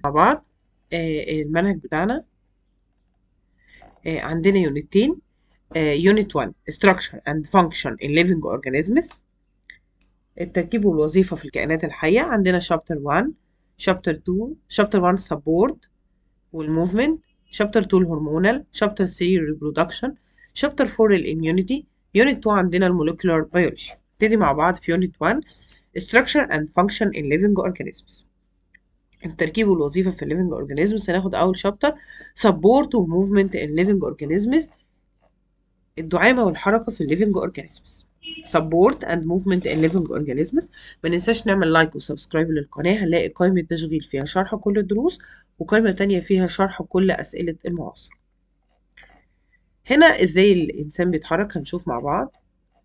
مع بعض آه، المنهج بتاعنا آه، عندنا يونتين يونت 1 structure and function in living organisms التركيب والوظيفة في الكائنات الحية عندنا chapter 1 chapter 2 chapter 1 support والmovement chapter 2 الهرمونال chapter 3 reproduction chapter 4 الاميونيتي unit 2 عندنا المولكيولار بيولوجي نبتدي مع بعض في unit 1 structure and function in living organisms التركيب والوظيفة في living organisms هناخد أول شابتر support و movement in living organisms الدعامة والحركة في living organisms support and movement in living organisms ما ننساش نعمل لايك وسبسكرايب للقناة هنلاقي قائمة تشغيل فيها شرح كل الدروس وقائمة تانية فيها شرح كل أسئلة المعاصر هنا ازاي الإنسان بيتحرك هنشوف مع بعض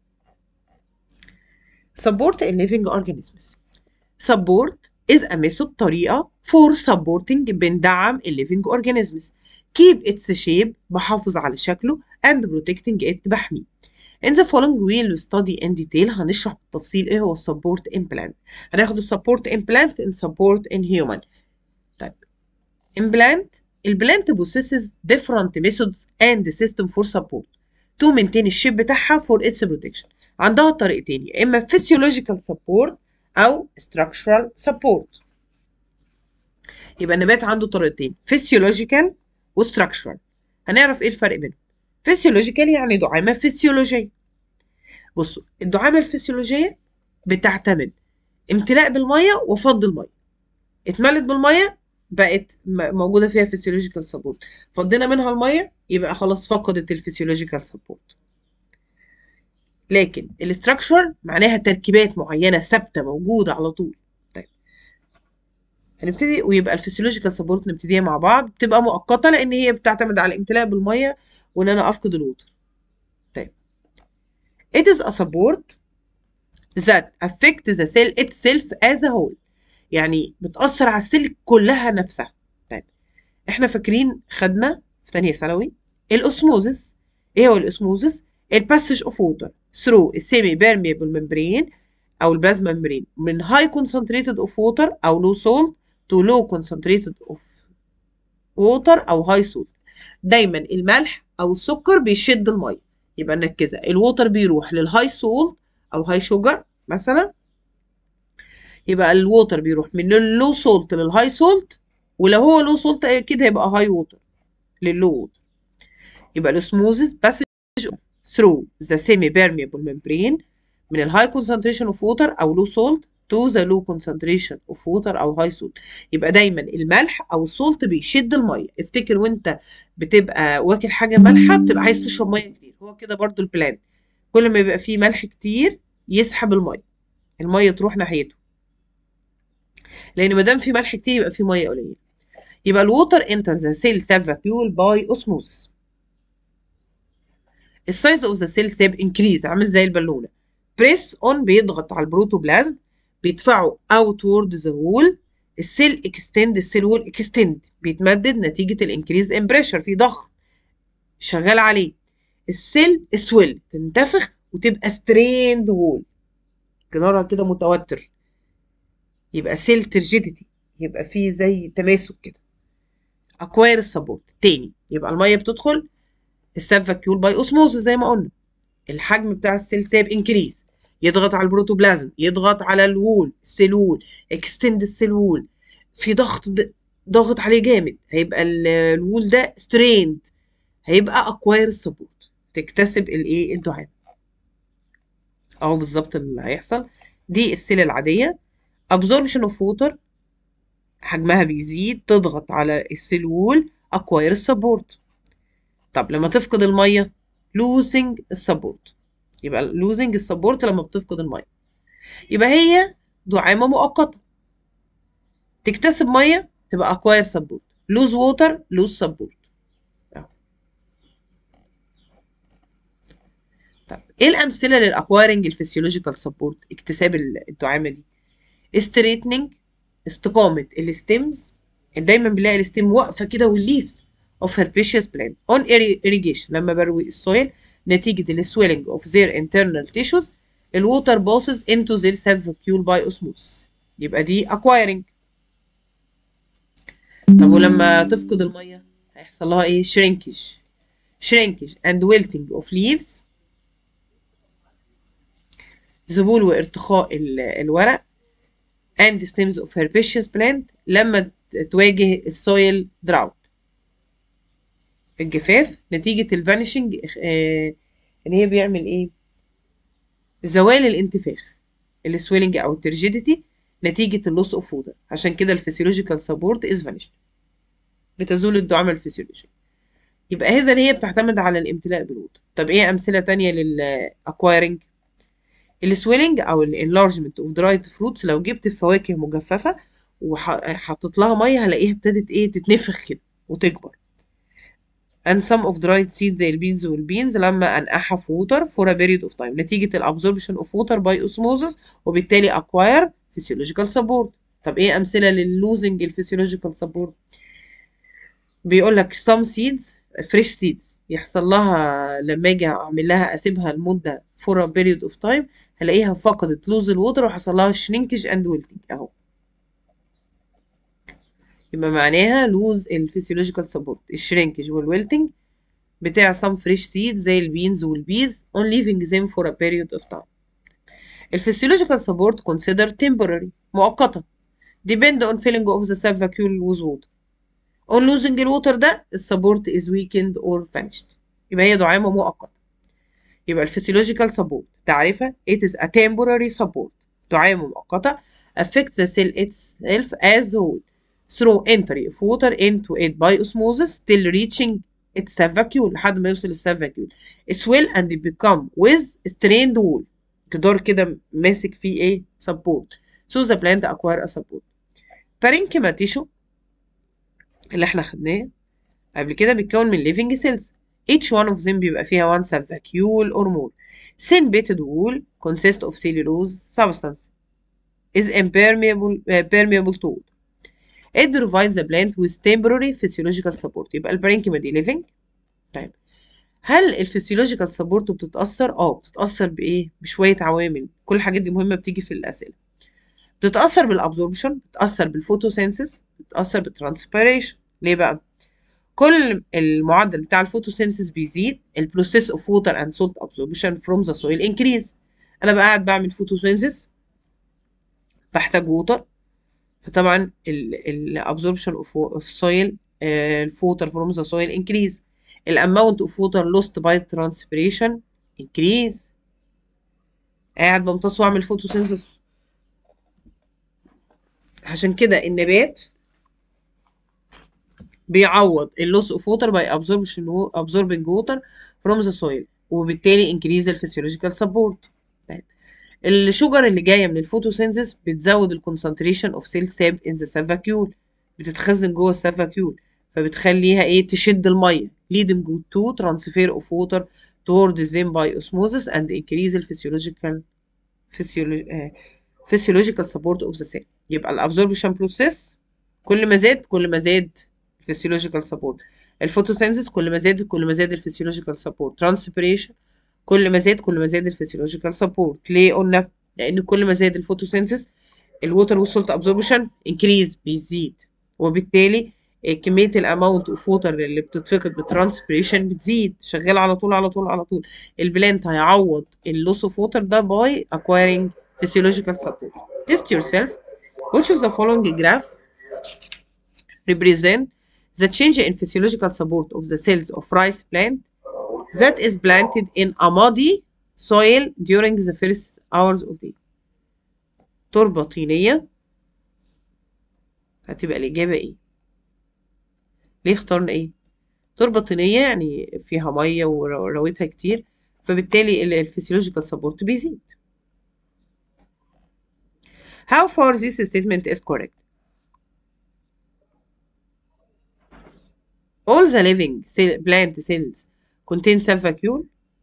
support in living organisms support is a method طريقة for supporting بندعم ال living organisms keep its shape بحافظ على شكله and protecting it بحميه In the following we will study in detail هنشرح بالتفصيل ايه هو support implant هناخد support implant and support in human طيب implant البلانت possesses different methods and system for support to maintain الشيب بتاعها for its protection عندها طريقتين يا اما physiological support او structural support يبقى النبات عنده طريقتين physiological و structural هنعرف ايه الفرق بينهم physiological يعني دعامة فسيولوجية بصوا الدعامة الفسيولوجية بتعتمد امتلاء بالمية وفض المية اتملت بالمية بقت موجودة فيها physiological support فضينا منها المية يبقى خلاص فقدت الفسيولوجيكال support لكن الاستراكشر معناها تركيبات معينة ثابتة موجودة على طول طيب هنبتدي ويبقى الفسيولوجيكال سبورت نبتديها مع بعض بتبقى مؤقتة لأن هي بتعتمد على الامتلاء بالمية وإن أنا أفقد الوتر طيب it is a support that affect the cell itself as a whole يعني بتأثر على السيل كلها نفسها طيب احنا فاكرين خدنا في تانية ثانوي الأسموزس ايه هو الأسموزس الباسج اوف ووتر through السيمي permeable membrane او البلازما membrane من high concentrated of water او low salt to low concentrated of water او high salt دايما الملح او السكر بيشد الميه يبقى نركزها الووتر بيروح للهاي سولت او هاي شوجر مثلا يبقى الووتر بيروح من اللو سولت للهاي سولت ولو هو لو سولت اكيد هيبقى هاي ووتر لللو ووتر يبقى الاسموزس باسج through the semi-permeable membrane من ال high concentration of water أو low salt to the low concentration of water أو high salt يبقى دايما الملح أو السولت بيشد المية افتكر وانت بتبقى واكل حاجة مالحة بتبقى عايز تشرب مية كتير هو كده برضو البلان كل ما يبقى فيه ملح كتير يسحب المية المية تروح ناحيته لأن ما دام في ملح كتير يبقى في مية قليلة يبقى الووتر enter the cell vacuole by osmosis السايز اوف ذا سيل ساب انكريز عامل زي البالونه بريس اون بيضغط على البروتوبلازم بيدفعه اوتورد ذا وول السيل اكستند السيل وول اكستند بيتمدد نتيجه الانكريز ان بريشر في ضغط شغال عليه السيل سويل تنتفخ وتبقى ستريند وول كنارها كده متوتر يبقى سيل ترجيديتي يبقى فيه زي تماسك كده اكواير السبورت تاني يبقى الميه بتدخل الساب فاكيول باي اوسموزس زي ما قلنا الحجم بتاع السيل ساب انكريز يضغط على البروتوبلازم يضغط على الوول السيل وول اكستند السيل وول في ضغط ضغط عليه جامد هيبقى الوول ده ستريند هيبقى اكواير السبورت تكتسب الايه الدعام اهو بالظبط اللي هيحصل دي السيل العاديه absorption of water حجمها بيزيد تضغط على السيل وول اكواير السبورت طب لما تفقد الميه losing السبورت يبقى losing السبورت لما بتفقد الميه يبقى هي دعامه مؤقته تكتسب ميه تبقى acquire support lose water lose support طب ايه الامثله للاكوايرنج الفسيولوجيكال سبورت اكتساب الدعامه دي straightening استقامه الستيمز دايما بنلاقي الستيم واقفه كده والليفز of herbaceous plant on irrigation لما بروي السويل نتيجة ال swelling of their internal tissues ال water passes into their sub vacuole by osmosis يبقى دي acquiring طب ولما تفقد الميه هيحصل لها ايه shrinkage shrinkage and wilting of leaves ذبول وارتخاء ال- الورق and stems of herbaceous plant لما ت- تواجه السويل drought الجفاف نتيجة الفانيشنج ان هي بيعمل ايه زوال الانتفاخ السويلنج او الترجيديتي نتيجة اللوس اوف ووتر عشان كده الفسيولوجيكال سبورت از فانيش بتزول الدعامة الفسيولوجية يبقى اذا هي بتعتمد على الامتلاء بالووتر طب ايه امثلة تانية للاكوايرنج السويلنج او الانلارجمنت اوف درايد فروتس لو جبت فواكه مجففة وحطيت لها مية هلاقيها ابتدت ايه تتنفخ كده وتكبر and some of dried seeds زي البينز والبينز لما انقعها في water for a period of time نتيجة الابزوربشن of water by osmosis وبالتالي acquire physiological support طب ايه امثلة لللوزنج الفسيولوجيكال support بيقول لك some seeds fresh seeds يحصل لها لما اجي اعمل لها اسيبها لمدة for a period of time هلاقيها فقدت لوز الوتر وحصل لها shrinkage and wilting اهو يبقى معناها لوز الفسيولوجيكال سبورت الشرينكج والويلتنج بتاع some fresh seeds زي البينز والبيز on leaving them for a period of time الفسيولوجيكال سبورت considered temporary مؤقتا depend on filling of the cell vacuole with water on losing الوتر ده السبورت is weakened or vanished يبقى هي دعامة مؤقتة يبقى الفسيولوجيكال سبورت تعريفها it is a temporary support دعامة مؤقتة affects the cell itself as whole through entry of water into it by osmosis till reaching its cell vacuole لحد ما يوصل السيل vacuole swell and become with strained wall جدار كده ماسك فيه ايه support so the plant acquire a support parenchyma tissue اللي احنا خدناه قبل كده بيتكون من living cells each one of them بيبقى فيها one cell vacuole or more thin bedded wall consists of cellulose substance is impermeable uh, permeable to water It provides the plant with temporary physiological support يبقى البرينكيما دي living طيب هل الفسيولوجيكال سبورت بتتأثر؟ اه بتتأثر بإيه؟ بشوية عوامل كل الحاجات دي مهمة بتيجي في الأسئلة بتتأثر بالابزوربشن بتتأثر بالفوتوسينسيس بتتأثر بالترانسبيريشن ليه بقى؟ كل المعدل بتاع الفوتوسينسيس بيزيد البروسيس اوف ووتر اند سولت ابزوربشن فروم ذا سويل انكريز انا بقى قاعد بعمل فوتوسينسيس بحتاج ووتر فطبعا الابزوربشن اوف سويل الفوتر فروم ذا سويل انكريز الاماونت اوف ووتر لوست باي ترانسبيريشن انكريز قاعد بمتص واعمل فوتوسينثيس عشان كده النبات بيعوض اللوس اوف ووتر باي ابزوربشن ابزوربنج ووتر فروم ذا سويل وبالتالي انكريز الفسيولوجيكال سبورت طيب الشجر اللي جايه من الفوتوسينثيس بتزود الكونسنتريشن اوف سيل ساب ان ذا سيل فاكيول بتتخزن جوه السيل فاكيول فبتخليها ايه تشد الميه leading to transfer of water toward them by osmosis and increase the physiological physiological support of the cell يبقى الابزوربشن بروسيس كل ما زاد كل ما زاد physiological support الفوتوسينثيس كل ما زاد كل ما زاد الفسيولوجيكال سبورت ترانسبيريشن كل ما زاد كل ما زاد الفسيولوجيكال سبورت ليه قلنا لان كل ما زاد الفوتوسينثيس الووتر والسولت ابزوربشن انكريز بيزيد وبالتالي كميه الاماونت اوف ووتر اللي بتتفقد بالترانسبيريشن بتزيد شغال على طول على طول على طول البلانت هيعوض اللوس اوف ووتر ده باي acquiring physiological support test yourself which of the following graph represent the change in physiological support of the cells of rice plant that is planted in a muddy soil during the first hours of day تربة طينية هتبقى الإجابة إيه؟ ليه اخترنا إيه؟ تربة طينية يعني فيها مية ورويتها كتير فبالتالي الفسيولوجيكال سبورت بيزيد. How far this statement is correct? All the living cell, plant cells contain cell vacuole.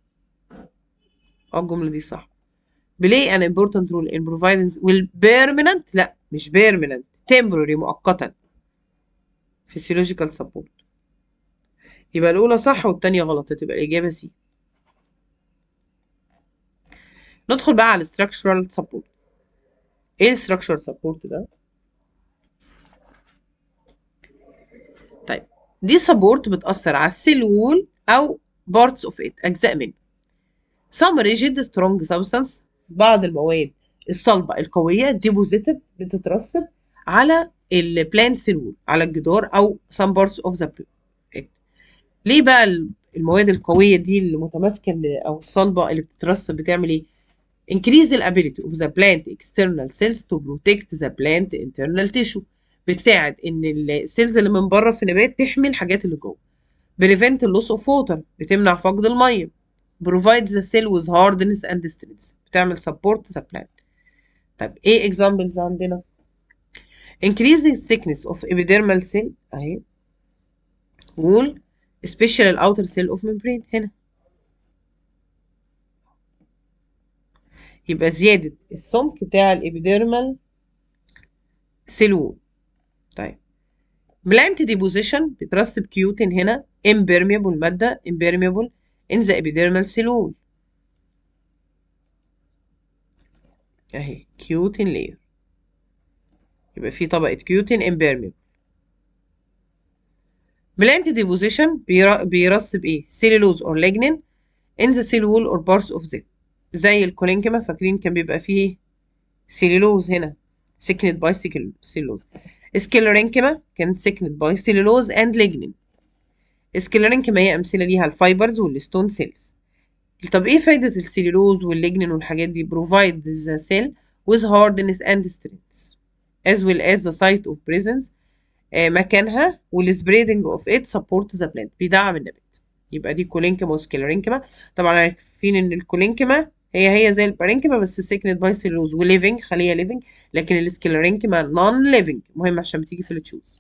اه الجملة دي صح. Play an important role in providing will permanent لا مش permanent temporary مؤقتا physiological support. يبقى الأولى صح والتانية غلط هتبقى الإجابة سي. ندخل بقى على ال structural support. إيه ال structural support ده؟ طيب دي سبورت بتأثر على السيل وول أو parts of it أجزاء منه some rigid strong substance بعض المواد الصلبة القوية deposited بتترسب على البلانت سيل وول على الجدار أو some parts of the plant ليه بقى المواد القوية دي اللي متماسكة اللي- أو الصلبة اللي بتترسب بتعمل إيه؟ increase the ability of the plant external cells to protect the plant internal tissue بتساعد ان السيلز اللي من بره في النبات تحمي الحاجات اللي جوه prevent the loss of water بتمنع فقد الميه provide the cell with hardness and strength بتعمل support the plant طب ايه examples عندنا increase the thickness of epidermal cell اهي wall especially outer cell of membrane هنا يبقى زيادة السمك بتاع الإبيديرمال سيلول طيب بلانت ديبوزيشن بترسب كيوتين هنا impermeable مادة impermeable in the epidermal cellule اهي كيوتين layer يبقى في طبقة كيوتين impermeable بلانت ديبوزيشن بيرسب ايه سيلولوز اور lignin in the cell wall or parts of it زي الكولينكما فاكرين كان بيبقى فيه سيلولوز هنا سكنت باي سيلولوز سكيلورينكما كانت سكنت باي سيلولوز اند ليجنين سكيلورينكما هي امثله ليها الفايبرز والستون سيلز طب ايه فايده السيلولوز والليجنين والحاجات دي provide the cell with hardness and strength as well as the site of presence آه مكانها والسبريدنج اوف ات support the plant بيدعم النبات يبقى دي كولينكما وسكيلورينكما طبعا عارفين ان الكولينكما هي هي زي البارينكما بس سيكنت باي سيلوز وليفنج خليه ليفنج لكن السكيلورينكما نون ليفنج مهم عشان بتيجي في التشوز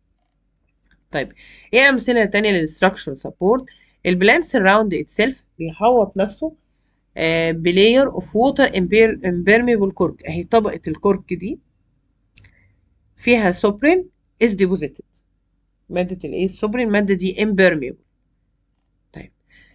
طيب ايه امثله تانية للستراكشر سبورت البلانت سراوند اتسيلف بيحوط نفسه آه بلاير اوف ووتر امبيرميبل كورك اهي طبقه الكورك دي فيها سوبرين از ديبوزيتد ماده الايه السوبرين الماده دي امبيرميبل طيب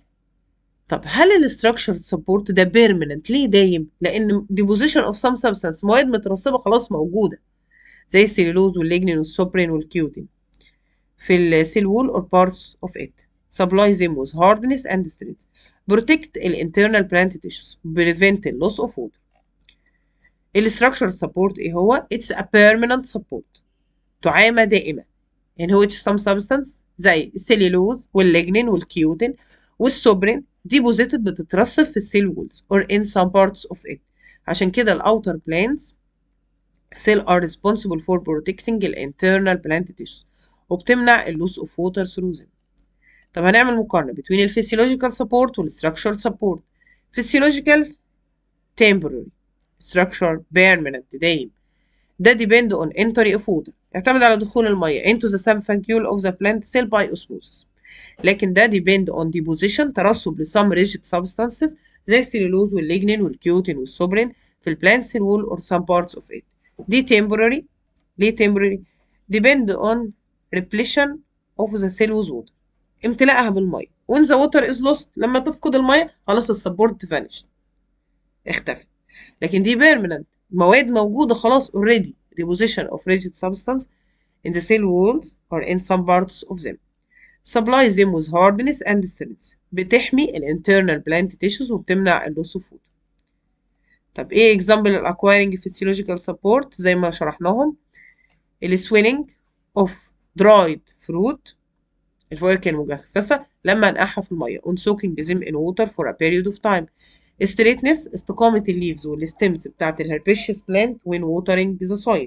طب هل الاستراكشر سبورت ده بيرمننت ليه دايم لان ديبوزيشن اوف سام سبستانس مواد مترسبه خلاص موجوده زي السيلولوز والليجنين والسوبرين والكيوتين في السيل وول or parts of it supply them with hardness and strength protect the internal plant tissues prevent the loss of water الستراكشر سبورت ايه هو it's a permanent support دعامة دائمة in which some substance زي السيلولوز والليجنين والكيوتين والسوبرين deposited بتترسب في السيل وولز or in some parts of it عشان كده الاوتر plants cell are responsible for protecting the internal plant tissues وبتمنع اللوس اوف ووتر ثرو them طب هنعمل مقارنة between الفسيولوجيكال support والستراكشر support physiological temporary structure permanent دايم ده depend on entry of water يعتمد على دخول المية into the subvacuole of the plant cell by osmosis لكن ده depend on deposition ترسب ل some rigid substances زي السيلولوز والليجنين والكيوتين والسوبرين في البلانت cell wall or some parts of it دي temporary ليه temporary depend on repletion of the cell with water امتلاءها بالمية when the water is lost لما تفقد المية خلاص السبورت vanished اختفت لكن دي permanent مواد موجودة خلاص already deposition of rigid substance in the cell walls or in some parts of them supply them with hardness and strength بتحمي ال internal plant tissues وبتمنع اللوس اوف water طب ايه example ال acquiring physiological support زي ما شرحناهم ال swelling of dried fruit الفواكه المجففة لما انقعها في المية on soaking them in water for a period of time straightness استقامة الليفز والستيمز بتاعت الهربيشيوس plant when watering the soil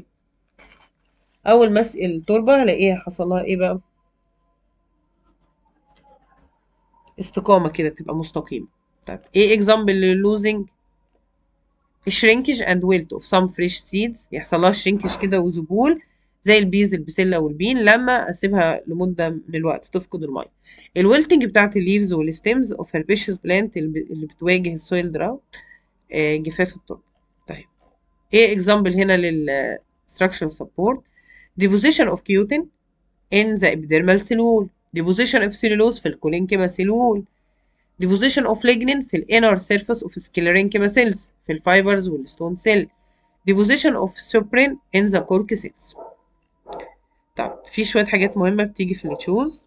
أول ما أسقي التربة هلاقيها حصل لها إيه بقى؟ استقامة كده تبقى مستقيمة طيب إيه example للوزنج؟ shrinkage and wilt of some fresh seeds يحصل لها shrinkage كده وذبول زي البيز البسلة والبين لما أسيبها لمدة من الوقت تفقد المية الويلتنج بتاعت الليفز والستيمز اوف herbaceous بلانت اللي بتواجه السويل دراوت جفاف التربة طيب ايه example هنا لل structural support deposition of cutin in the epidermal cell wall deposition of cellulose في الكولينكيما cell wall deposition of lignin في ال inner surface of sclerenchyma cells في الفايبرز والستون cell deposition of superin in the cork cells طب في شوية حاجات مهمة بتيجي في التشوز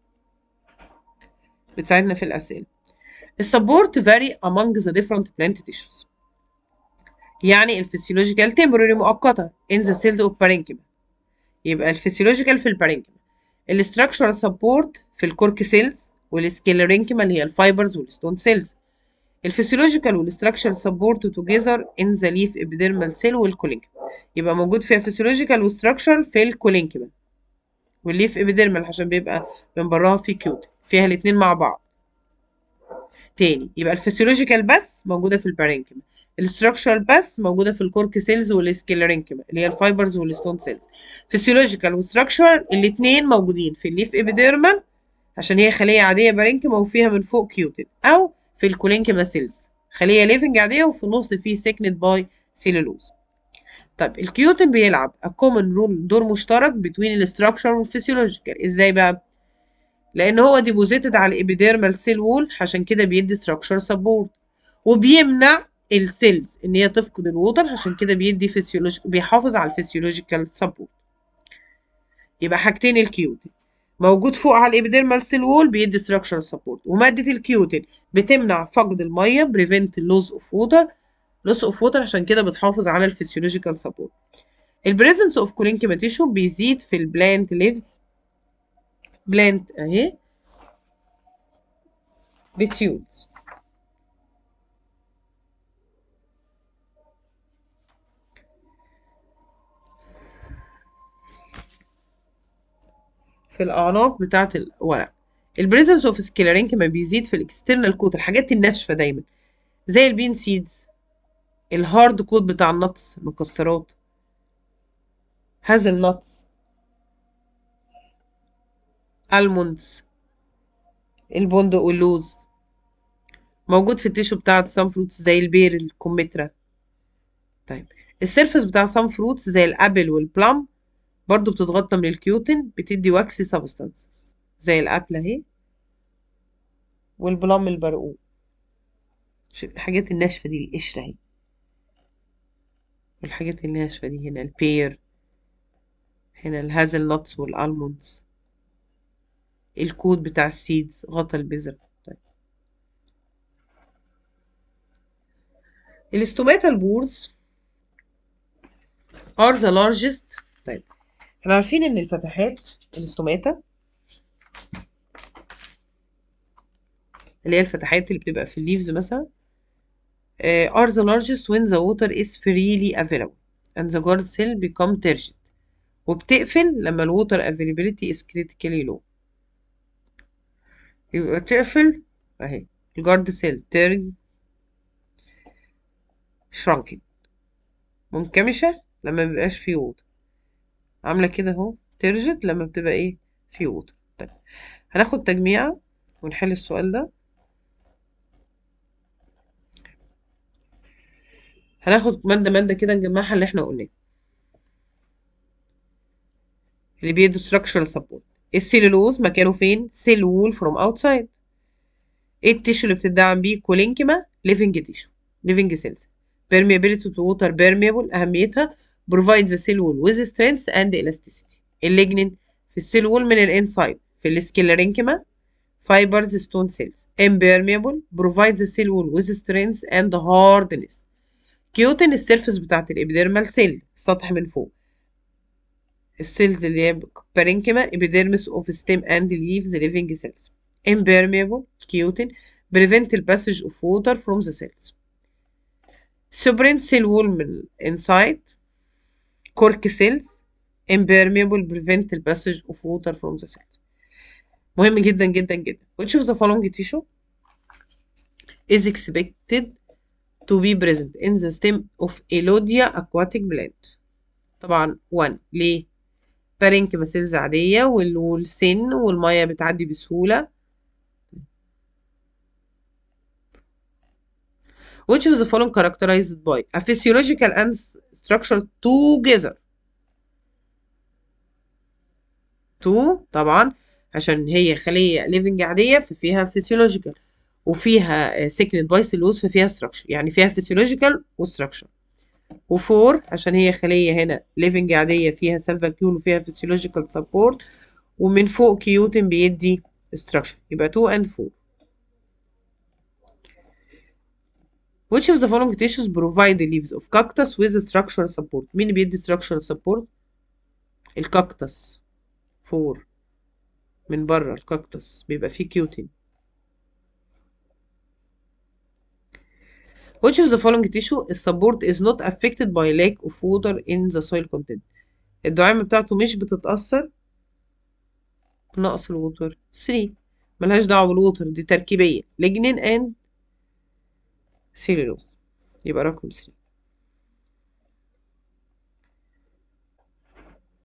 بتساعدنا في الأسئلة السبورت vary among the different plant tissues يعني الفسيولوجيكال temporary مؤقتة in the cells of parenchyma يبقى الفسيولوجيكال في البارينكيما الاستراكشرال سبورت في الكورك سيلز والسكيلرينكيما اللي هي الفايبرز والستون سيلز الفسيولوجيكال والاستراكشرال سبورت توجذر ان ذا ليف ابيديرمال سيل والكولينكيما يبقى موجود فيها فسيولوجيكال وستراكشرال في الكولينكيما والليف ابيديرمال عشان بيبقى من براها في كيوت فيها الاتنين مع بعض تاني يبقى الفسيولوجيكال بس موجوده في البارينكيما الاستراكشرال بس موجوده في الكورك سيلز والسكيلرينكيما اللي هي الفايبرز والستون سيلز فسيولوجيكال وستراكشرال الاثنين موجودين في الليف ابيديرمال عشان هي خليه عاديه بارينكيما وفيها من فوق كيوتين او في الكولينكيما سيلز خليه ليفنج عاديه وفي النص فيه سيكنت باي سيلولوز طيب الكيوتين بيلعب كومن رول دور مشترك بين الاستراكشر والفسيولوجيكال ازاي بقى لان هو ديبوزيتد على الابيديرمال سيل وول عشان كده بيدي ستراكشر سبورت وبيمنع السيلز ان هي تفقد الووتر عشان كده بيدي فيسيولوجي بيحافظ على الفسيولوجيكال سبورت يبقى حاجتين الكيوتين موجود فوق على الابيديرمال سيل وول بيدي ستراكشر سبورت وماده الكيوتين بتمنع فقد الميه بريفنت اللوز اوف ووتر لوس اوف ووتر عشان كده بتحافظ على الفسيولوجيكال سبورت البريزنس اوف كولينكيما تيشو بيزيد في البلانت ليفز بلانت اهي بتيوبز في الاعناق بتاعه الورق البريزنس اوف سكيلارينكيما بيزيد في الاكسترنال كوت الحاجات الناشفه دايما زي البين سيدز الهارد كود بتاع النتس مكسرات هازل نتس الموندز البندق واللوز موجود في التيشو بتاعة سام فروتس زي البير الكمثرى طيب السيرفس بتاع سام فروتس زي الابل والبلم برضو بتتغطى من الكيوتين بتدي واكسي سبستانسز زي الابل اهي والبلم البرقوق الحاجات الناشفة دي القشرة اهي والحاجات الناشفة دي هنا البير هنا الهازل نتس والالموندز الكود بتاع السيدز غطى البذر طيب الاستوماتا بورز are the largest طيب احنا عارفين ان الفتحات الاستوماتا اللي هي الفتحات اللي بتبقى في الليفز مثلا uh, are the largest when the water is freely available and the guard cell become turgid وبتقفل لما الووتر availability is critically low يبقى تقفل اهي الجارد سيل ترج شرانكن منكمشة لما مبيبقاش فيه ووتر عاملة كده اهو ترجت لما بتبقى ايه فيه ووتر طيب هناخد تجميعة ونحل السؤال ده هناخد مادة مادة كده نجمعها اللي احنا قلناه اللي بيدي structural support السيلولوز مكانه فين سيل وول فروم اوتسايد ايه التيشو اللي بتدعم بيه كولينكيما ليفنج تيشو ليفنج سيلز permeability to water permeable اهميتها provide the cell wall with strength and elasticity الليجنين في السيل وول من الانسايد في السكيلرينكيما fibers stone cells impermeable provide the cell wall with strength and hardness كيوتين السيرفس بتاعت الابيديرمال سيل السطح من فوق السيلز اللي هي بارينكيما epidermis of stem and leaves living cells impermeable كيوتين prevent the passage of water from the cells supreme cell wall من inside cork cells impermeable prevent the passage of water from the cells مهم جدا جدا جدا which of the following tissue is expected to be present in the stem of Elodia aquatic plant طبعا 1 ليه بارينكيما سيلز عادية والسن والمية بتعدي بسهولة which of the following characterized by a physiological and structural together two طبعا عشان هي خلية living عادية ففيها physiological وفيها سكنت باي سيلوز ففيها structure يعني فيها physiological و structure وفور عشان هي خلية هنا living عادية فيها سيل فاكيول وفيها physiological support ومن فوق كيوتن بيدي structure يبقى 2 and 4 Which of the following tissues provide the leaves of cactus with structural support مين اللي بيدي structural support الكاكتس 4 من بره الكاكتس بيبقى فيه كيوتين Which of the following tissue support is not affected by lack of water in the soil content الدعامة بتاعته مش بتتأثر بنقص الوتر 3 ملهاش دعوة بالوتر دي تركيبية lignin and cellulose يبقى رقم 3